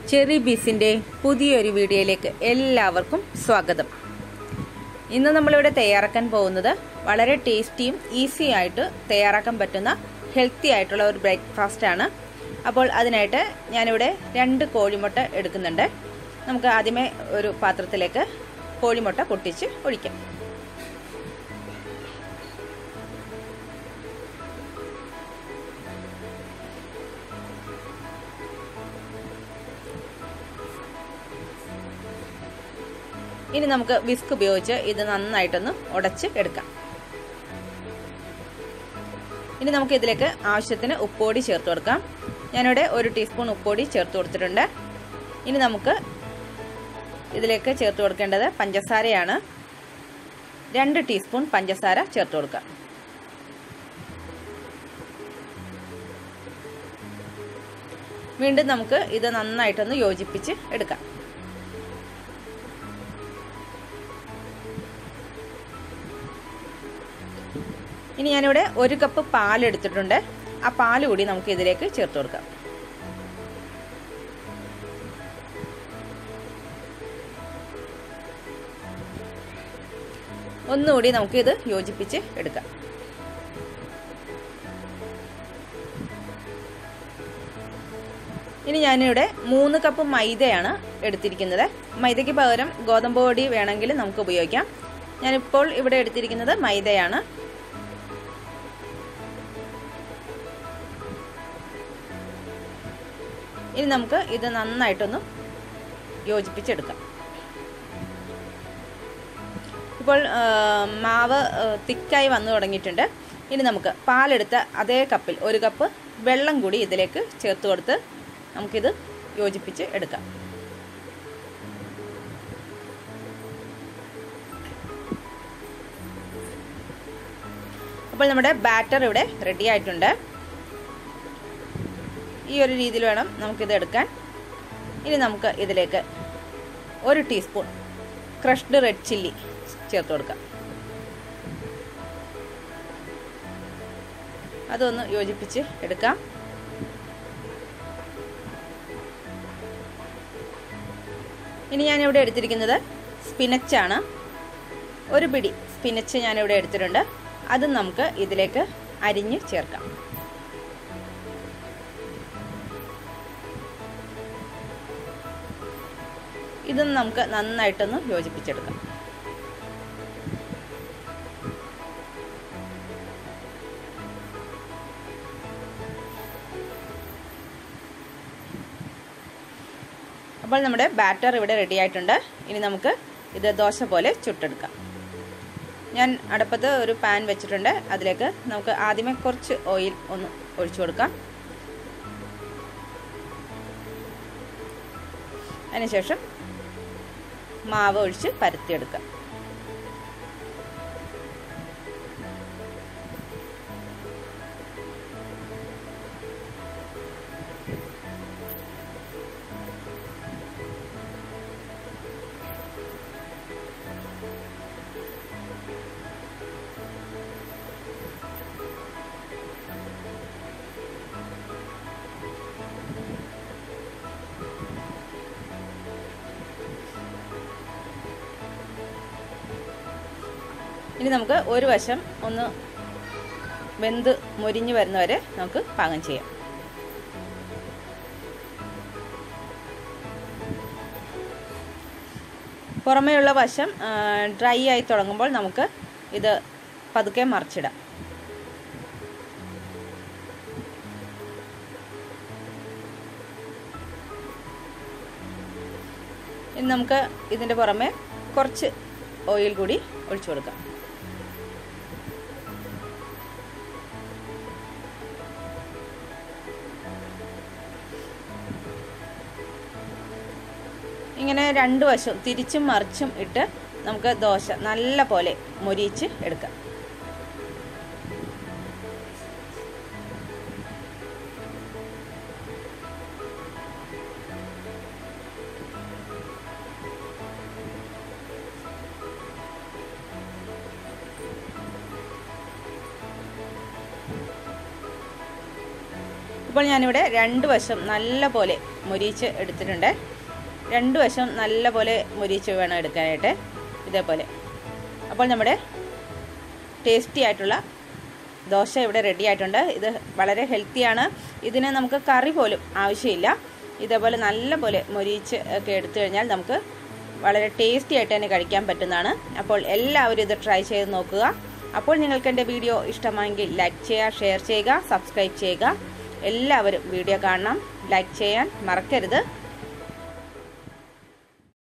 cherry ബീസിൻ്റെ പുതിയൊരു വീഡിയോയിലേക്ക് എല്ലാവർക്കും സ്വാഗതം ഇന്ന് നമ്മളിവിടെ തയ്യാറാക്കാൻ പോകുന്നത് വളരെ ടേസ്റ്റിയും ഈസി ആയിട്ട് തയ്യാറാക്കാൻ പറ്റുന്ന ഹെൽത്തി ആയിട്ടുള്ള ഒരു ബ്രേക്ക്ഫാസ്റ്റ് ആണ് അപ്പോൾ അതിനായിട്ട് ഞാനിവിടെ രണ്ട് കോഴിമുട്ട എടുക്കുന്നുണ്ട് നമുക്ക് ആദ്യമേ ഒരു പാത്രത്തിലേക്ക് കോഴിമുട്ട പൊട്ടിച്ച് ഒഴിക്കാം ഇനി നമുക്ക് വിസ്ക് ഉപയോഗിച്ച് ഇത് നന്നായിട്ടൊന്ന് ഉടച്ച് എടുക്കാം ഇനി നമുക്ക് ഇതിലേക്ക് ആവശ്യത്തിന് ഉപ്പൊടി ചേർത്ത് കൊടുക്കാം ഞാനിവിടെ ഒരു ടീസ്പൂൺ ഉപ്പൊടി ചേർത്ത് കൊടുത്തിട്ടുണ്ട് ഇനി നമുക്ക് ഇതിലേക്ക് ചേർത്ത് കൊടുക്കേണ്ടത് പഞ്ചസാരയാണ് രണ്ട് ടീസ്പൂൺ പഞ്ചസാര ചേർത്ത് കൊടുക്കാം വീണ്ടും നമുക്ക് ഇത് നന്നായിട്ടൊന്ന് യോജിപ്പിച്ച് എടുക്കാം ഇനി ഞാനിവിടെ ഒരു കപ്പ് പാൽ എടുത്തിട്ടുണ്ട് ആ പാൽ കൂടി നമുക്ക് ഇതിലേക്ക് ചേർത്ത് കൊടുക്കാം ഒന്നുകൂടി നമുക്ക് ഇത് യോജിപ്പിച്ച് എടുക്കാം ഇനി ഞാനിവിടെ മൂന്ന് കപ്പ് മൈദയാണ് എടുത്തിരിക്കുന്നത് മൈദയ്ക്ക് പകരം ഗോതമ്പ് പൊടി വേണമെങ്കിൽ നമുക്ക് ഉപയോഗിക്കാം ഞാനിപ്പോൾ ഇവിടെ എടുത്തിരിക്കുന്നത് മൈദയാണ് ഇനി നമുക്ക് ഇത് നന്നായിട്ടൊന്ന് യോജിപ്പിച്ചെടുക്കാം ഇപ്പോൾ മാവ് തിക്കായി വന്നു തുടങ്ങിയിട്ടുണ്ട് ഇനി നമുക്ക് പാലെടുത്ത അതേ കപ്പിൽ ഒരു കപ്പ് വെള്ളം കൂടി ഇതിലേക്ക് ചേർത്ത് കൊടുത്ത് നമുക്കിത് യോജിപ്പിച്ച് എടുക്കാം അപ്പോൾ നമ്മുടെ ബാറ്റർ ഇവിടെ റെഡി ആയിട്ടുണ്ട് ഈ ഒരു രീതിയിൽ വേണം നമുക്കിത് എടുക്കാൻ ഇനി നമുക്ക് ഇതിലേക്ക് ഒരു ടീസ്പൂൺ ക്രഷ്ഡ് റെഡ് ചില്ലി ചേർത്ത് കൊടുക്കാം അതൊന്ന് യോജിപ്പിച്ച് എടുക്കാം ഇനി ഞാനിവിടെ എടുത്തിരിക്കുന്നത് സ്പിനച്ചാണ് ഒരു പിടി സ്പിനച്ച് ഞാനിവിടെ എടുത്തിട്ടുണ്ട് അതും നമുക്ക് ഇതിലേക്ക് അരിഞ്ഞ് ചേർക്കാം ഇതൊന്ന് നമുക്ക് നന്നായിട്ടൊന്ന് യോജിപ്പിച്ചെടുക്കാം അപ്പോൾ നമ്മുടെ ബാറ്റർ ഇവിടെ റെഡി ആയിട്ടുണ്ട് ഇനി നമുക്ക് ഇത് ദോശ പോലെ ചുട്ടെടുക്കാം ഞാൻ അടുപ്പത്ത് ഒരു പാൻ വെച്ചിട്ടുണ്ട് അതിലേക്ക് നമുക്ക് ആദ്യമേ കുറച്ച് ഓയിൽ ഒന്ന് ഒഴിച്ചു കൊടുക്കാം അതിനുശേഷം മാവ് ഒഴിച്ച് പരത്തിയെടുക്കാം ഇനി നമുക്ക് ഒരു വശം ഒന്ന് വെന്ത് മൊരിഞ്ഞ് വരുന്നവരെ നമുക്ക് പാകം ചെയ്യാം പുറമേയുള്ള വശം ഡ്രൈ ആയി തുടങ്ങുമ്പോൾ നമുക്ക് ഇത് പതുക്കെ മറിച്ചിടാം ഇനി നമുക്ക് ഇതിൻ്റെ പുറമെ കുറച്ച് ഓയിൽ കൂടി ഒഴിച്ചു കൊടുക്കാം ഇങ്ങനെ രണ്ട് വശവും തിരിച്ചും മറിച്ചും ഇട്ട് നമുക്ക് ദോശ നല്ല പോലെ മൊരിയിച്ച് എടുക്കാം ഇപ്പോൾ ഞാനിവിടെ രണ്ട് വശം നല്ല പോലെ മുരിച്ച് എടുത്തിട്ടുണ്ട് രണ്ട് വശം നല്ലപോലെ മുരിച്ച് വേണം എടുക്കാനായിട്ട് ഇതേപോലെ അപ്പോൾ നമ്മുടെ ടേസ്റ്റി ആയിട്ടുള്ള ദോശ ഇവിടെ റെഡി ആയിട്ടുണ്ട് ഇത് വളരെ ഹെൽത്തിയാണ് ഇതിന് നമുക്ക് കറി പോലും ആവശ്യമില്ല ഇതേപോലെ നല്ലപോലെ മൊരിച്ച് ഒക്കെ എടുത്തു കഴിഞ്ഞാൽ നമുക്ക് വളരെ ടേസ്റ്റി ആയിട്ട് തന്നെ കഴിക്കാൻ പറ്റുന്നതാണ് അപ്പോൾ എല്ലാവരും ഇത് ട്രൈ ചെയ്ത് നോക്കുക അപ്പോൾ നിങ്ങൾക്ക് എൻ്റെ വീഡിയോ ഇഷ്ടമായെങ്കിൽ ലൈക്ക് ചെയ്യുക ഷെയർ ചെയ്യുക സബ്സ്ക്രൈബ് ചെയ്യുക എല്ലാവരും വീഡിയോ കാണണം ലൈക്ക് ചെയ്യാൻ മറക്കരുത്